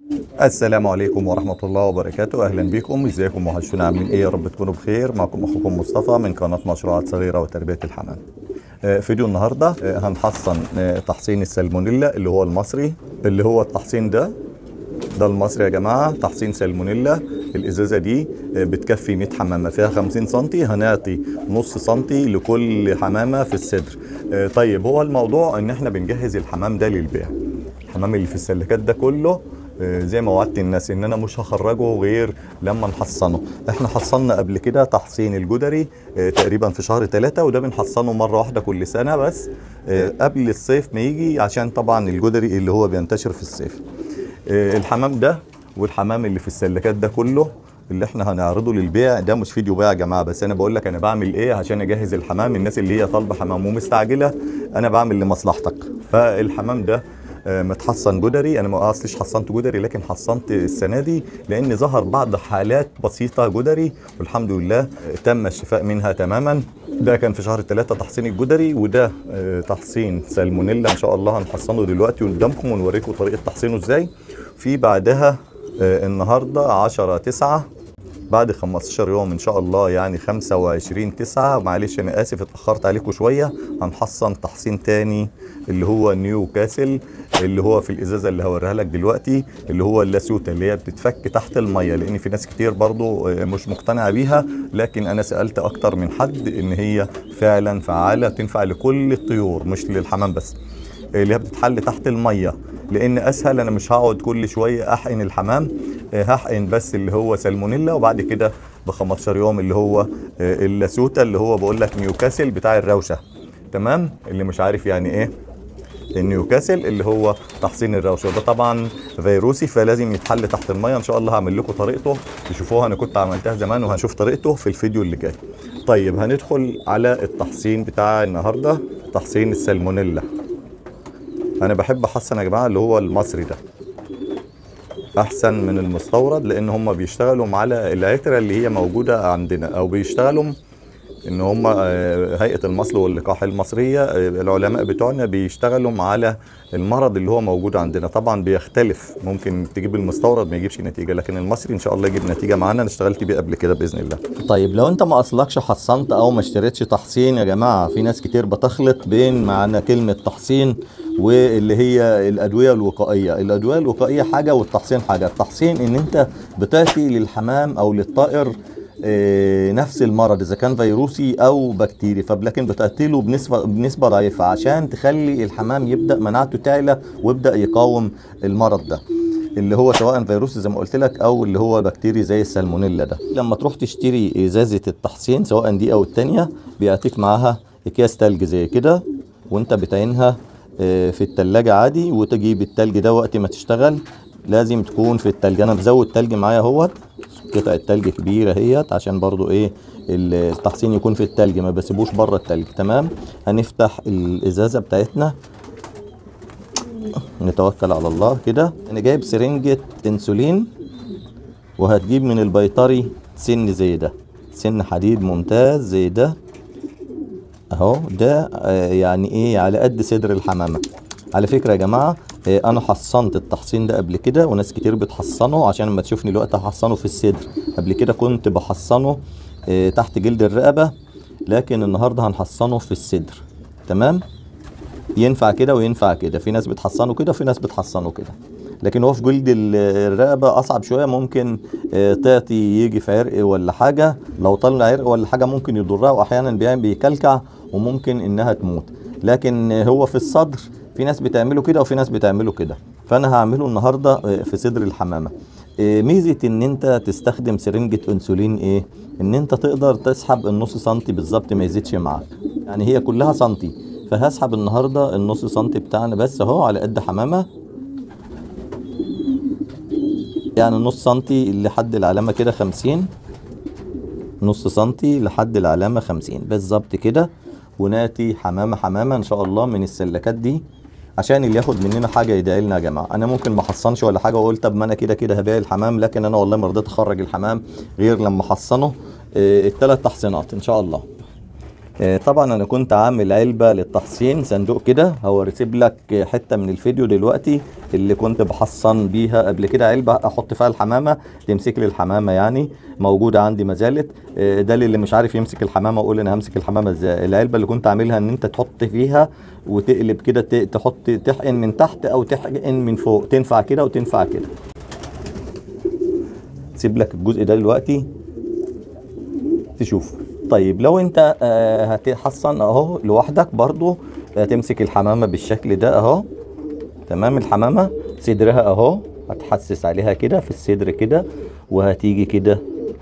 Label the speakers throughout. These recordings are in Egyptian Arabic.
Speaker 1: السلام عليكم ورحمة الله وبركاته أهلا بكم ازيكم وحشونا عاملين ايه يا رب تكونوا بخير معكم أخوكم مصطفى من قناة مشروعات صغيرة وتربية الحمام آه، فيديو النهاردة آه، هنحصن آه، تحصين السالمونيلا اللي هو المصري اللي هو التحصين ده ده المصري يا جماعة تحصين سالمونيلا الإزازة دي آه، بتكفي 100 حمامة فيها 50 سنتي هنعطي نص سنتي لكل حمامة في الصدر آه، طيب هو الموضوع إن إحنا بنجهز الحمام ده للبيع الحمام اللي في السلكات ده كله آه، زي ما وعدت الناس ان انا مش هخرجه غير لما نحصنه احنا حصلنا قبل كده تحصين الجدري آه، تقريبا في شهر ثلاثة وده بنحصنه مرة واحدة كل سنة بس آه، قبل الصيف ما يجي عشان طبعا الجدري اللي هو بينتشر في الصيف آه، الحمام ده والحمام اللي في السلكات ده كله اللي احنا هنعرضه للبيع ده مش فيديو بيع يا جماعه بس انا بقول لك انا بعمل ايه عشان اجهز الحمام الناس اللي هي طالبه حمام ومستعجله انا بعمل لمصلحتك فالحمام ده آه، متحصن جدري انا ما اصليش حصنت جدري لكن حصنت السنه دي لان ظهر بعض حالات بسيطه جدري والحمد لله آه، تم الشفاء منها تماما ده كان في شهر ثلاثة تحصين الجدري وده آه، تحصين سالمونيلا ان شاء الله هنحصنه دلوقتي قدامكم ونوريكم طريقه تحصينه ازاي في بعدها آه، النهارده 10 9 بعد 15 يوم ان شاء الله يعني 25 9 معلش انا اسف اتاخرت عليكم شويه هنحصن تحصين تاني اللي هو نيو كاسل اللي هو في الازازه اللي هوريها لك دلوقتي اللي هو اللاسوته اللي هي بتتفك تحت الميه لان في ناس كتير برضو آه، مش مقتنعه بيها لكن انا سالت اكتر من حد ان هي فعلا فعاله تنفع لكل الطيور مش للحمام بس اللي هي بتتحل تحت الميه لان اسهل انا مش هقعد كل شويه احقن الحمام آه، هحقن بس اللي هو سالمونيلا وبعد كده ب 15 يوم اللي هو آه، اللاسوتا اللي هو بقول لك نيوكاسل بتاع الروشه تمام اللي مش عارف يعني ايه النيوكاسل اللي هو تحصين الروشه وده طبعا فيروسي فلازم يتحل تحت الميه ان شاء الله هعمل لكم طريقته تشوفوها انا كنت عملتها زمان وهنشوف طريقته في الفيديو اللي جاي طيب هندخل على التحصين بتاع النهارده تحصين السالمونيلا انا بحب احصن يا جماعه اللي هو المصري ده احسن من المستورد لان هم بيشتغلوا على العتره اللي هي موجوده عندنا او بيشتغلوا ان هم آه، هيئه المصل واللقاح المصريه آه، العلماء بتوعنا بيشتغلوا على المرض اللي هو موجود عندنا طبعا بيختلف ممكن تجيب المستورد ما يجيبش نتيجه لكن المصري ان شاء الله يجيب نتيجه معانا انا اشتغلت بيه قبل كده باذن الله طيب لو انت ما اصلكش حصنت او ما اشتريتش تحصين يا جماعه في ناس كتير بتخلط بين معنى كلمه تحصين واللي هي الادويه الوقائيه الادويه الوقائيه حاجه والتحصين حاجه التحصين ان انت بتعطي للحمام او للطائر آه، نفس المرض اذا كان فيروسي او بكتيري فلكن بتقتله بنسبه بنسبه ضعيفه عشان تخلي الحمام يبدا مناعته تعلى ويبدا يقاوم المرض ده اللي هو سواء فيروسي زي ما قلت لك او اللي هو بكتيري زي السالمونيلا ده لما تروح تشتري ازازه التحصين سواء دي او التانية بيعطيك معاها اكياس تلج زي كده وانت بتعينها آه، في التلاجة عادي وتجيب التلج ده وقت ما تشتغل لازم تكون في التلج انا بزود تلج معايا اهوت قطعة تلج كبيرة اهيت عشان برضو ايه ال- التحصين يكون في التلج ما بسيبوش بره التلج تمام هنفتح الازازة بتاعتنا نتوكل على الله كده انا جايب سرنجة انسولين وهتجيب من البيطري سن زي ده سن حديد ممتاز زي ده اهو ده آه، يعني ايه على قد صدر الحمامه على فكره يا جماعه آه، انا حصنت التحصين ده قبل كده وناس كتير بتحصنه عشان لما تشوفني الوقت هحصنه في الصدر قبل كده كنت بحصنه آه، تحت جلد الرقبه لكن النهارده هنحصنه في الصدر تمام ينفع كده وينفع كده في ناس بتحصنه كده وفي ناس بتحصنه كده لكن هو في جلد ال- الرقبه اصعب شويه ممكن آه، تعطي يجي في عرق ولا حاجه لو طلع عرق ولا حاجه ممكن يضرها واحيانا بيعمل بيكلكع وممكن انها تموت لكن آه، هو في الصدر في ناس بتعمله كده وفي ناس بتعمله كده فانا هعمله النهارده آه، في صدر الحمامه آه، ميزه ان انت تستخدم سرنجه انسولين ايه ان انت تقدر تسحب النص سنتي بالظبط ما يزيدش معاك يعني هي كلها سنتي فهسحب النهارده النص سنتي بتاعنا بس اهو على قد حمامه يعني نص سنتي لحد العلامة كده خمسين نص سنتي لحد العلامة خمسين بالظبط كده وناتي حمامة حمامة ان شاء الله من السلكات دي عشان اللي ياخد مننا حاجة يدعي لنا يا جماعة انا ممكن ما احصنش ولا حاجة واقول طب ما انا كده كده هبيع الحمام لكن انا والله ما رضيت اخرج الحمام غير لما احصنه آه، الثلاث تحصينات ان شاء الله آه، طبعا انا كنت عامل علبه للتحصين صندوق كده هوريسيب لك حته من الفيديو دلوقتي اللي كنت بحصن بيها قبل كده علبه احط فيها الحمامه تمسك لي الحمامه يعني موجوده عندي ما زالت آه، ده اللي مش عارف يمسك الحمامه اقول انا همسك الحمامه ازاي العلبه اللي كنت عاملها ان انت تحط فيها وتقلب كده ت- تحط تحقن من تحت او تحقن من فوق تنفع كده وتنفع كده سيب لك الجزء ده دلوقتي تشوف طيب لو انت آه، هتحصن اهو لوحدك برضو هتمسك الحمامة بالشكل ده اهو تمام الحمامة صدرها اهو هتحسس عليها كده في الصدر كده وهتيجي كده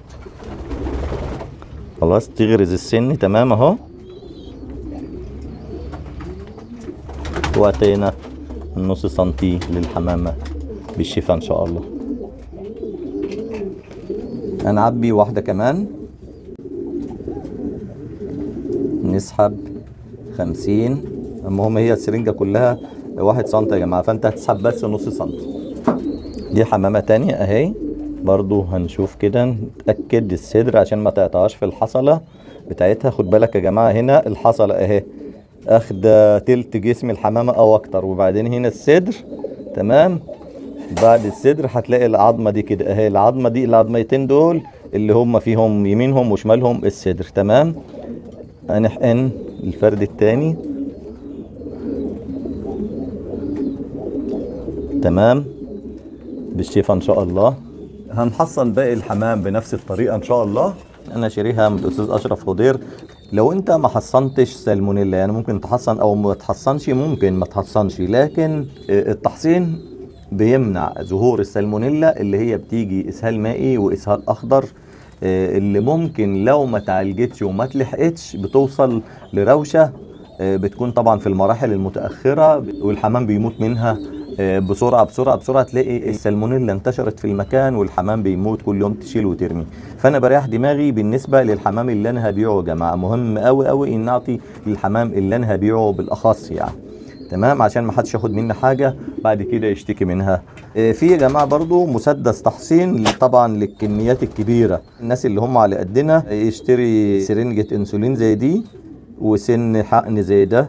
Speaker 1: خلاص تغرز السن تمام اهو واتينا النص سنتي للحمامة بالشفا ان شاء الله هنعبي واحدة كمان نسحب خمسين المهم هي السرنجة كلها واحد سنتي يا جماعة فانت هتسحب بس نص سنتي دي حمامة تانية اهي برضو هنشوف كده نتأكد الصدر عشان ما تقطعش في الحصلة بتاعتها خد بالك يا جماعة هنا الحصلة اهي اخدة تلت جسم الحمامة او اكتر وبعدين هنا الصدر تمام بعد الصدر هتلاقي العظمه دي كده اهي العظمه دي العظمتين دول اللي هم فيهم يمينهم وشمالهم الصدر تمام هنحقن الفرد التاني تمام بالشفا ان شاء الله هنحصن باقي الحمام بنفس الطريقه ان شاء الله انا شاريها من الاستاذ اشرف خضير لو انت ما حصنتش سالمونيلا يعني ممكن تحصن او ما تحصنش ممكن ما تحصنش لكن آه، التحصين بيمنع ظهور السالمونيلا اللي هي بتيجي اسهال مائي واسهال اخضر آه، اللي ممكن لو ما تعالجتش وما تلحقتش بتوصل لروشه آه، بتكون طبعا في المراحل المتاخره والحمام بيموت منها آه، بسرعه بسرعه بسرعه تلاقي السالمونيلا انتشرت في المكان والحمام بيموت كل يوم تشيل وترمي فانا بريح دماغي بالنسبه للحمام اللي انا هبيعه يا جماعه مهم قوي قوي ان اعطي للحمام اللي انا هبيعه بالاخص يعني تمام عشان ما حدش ياخد مني حاجه بعد كده يشتكي منها آه، في يا جماعه برضو مسدس تحصين طبعا للكميات الكبيره الناس اللي هم على قدنا يشتري سرنجه انسولين زي دي وسن حقن زي ده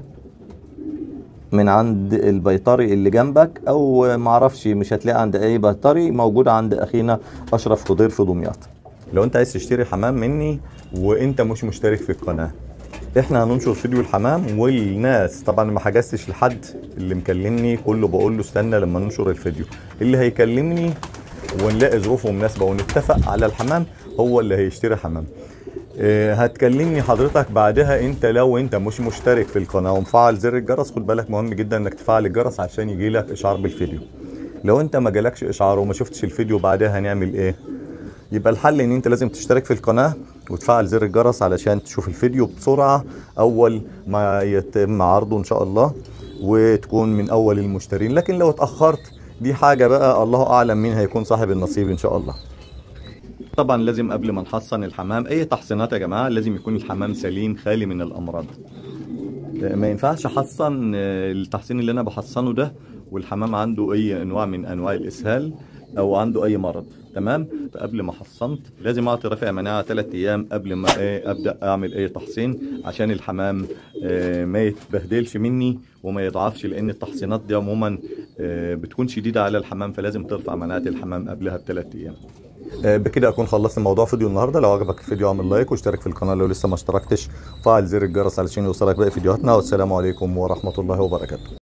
Speaker 1: من عند البيطري اللي جنبك او معرفش مش هتلاقي عند اي بيطري موجود عند اخينا اشرف خضير في دمياط لو انت عايز تشتري حمام مني وانت مش مشترك في القناه احنا هننشر فيديو الحمام والناس طبعا ما حجزتش لحد اللي مكلمني كله بقول له استنى لما ننشر الفيديو اللي هيكلمني ونلاقي ظروفه مناسبه ونتفق على الحمام هو اللي هيشتري حمام آه، هتكلمني حضرتك بعدها انت لو انت مش مشترك في القناه ومفعل زر الجرس خد بالك مهم جدا انك تفعل الجرس عشان يجي لك اشعار بالفيديو لو انت ما جالكش اشعار وما شفتش الفيديو بعدها هنعمل ايه يبقى الحل ان انت لازم تشترك في القناه وتفعل زر الجرس علشان تشوف الفيديو بسرعه اول ما يتم عرضه ان شاء الله وتكون من اول المشترين لكن لو اتاخرت دي حاجه بقى الله اعلم مين هيكون صاحب النصيب ان شاء الله طبعا لازم قبل ما نحصن الحمام اي تحصينات يا جماعه لازم يكون الحمام سليم خالي من الامراض ما ينفعش احصن آه، التحصين اللي انا بحصنه ده والحمام عنده اي انواع من انواع الاسهال او عنده اي مرض تمام فقبل ما حصنت لازم اعطي رافع مناعه 3 ايام قبل ما إيه ابدا اعمل اي تحصين عشان الحمام آه، ما يتبهدلش مني وما يضعفش لان التحصينات دي عموما آه، بتكون شديده على الحمام فلازم ترفع مناعه الحمام قبلها بثلاث ايام آه، بكده اكون خلصت موضوع فيديو النهارده لو عجبك الفيديو اعمل لايك واشترك في القناه لو لسه ما اشتركتش وفعل زر الجرس علشان يوصلك باقي فيديوهاتنا والسلام عليكم ورحمه الله وبركاته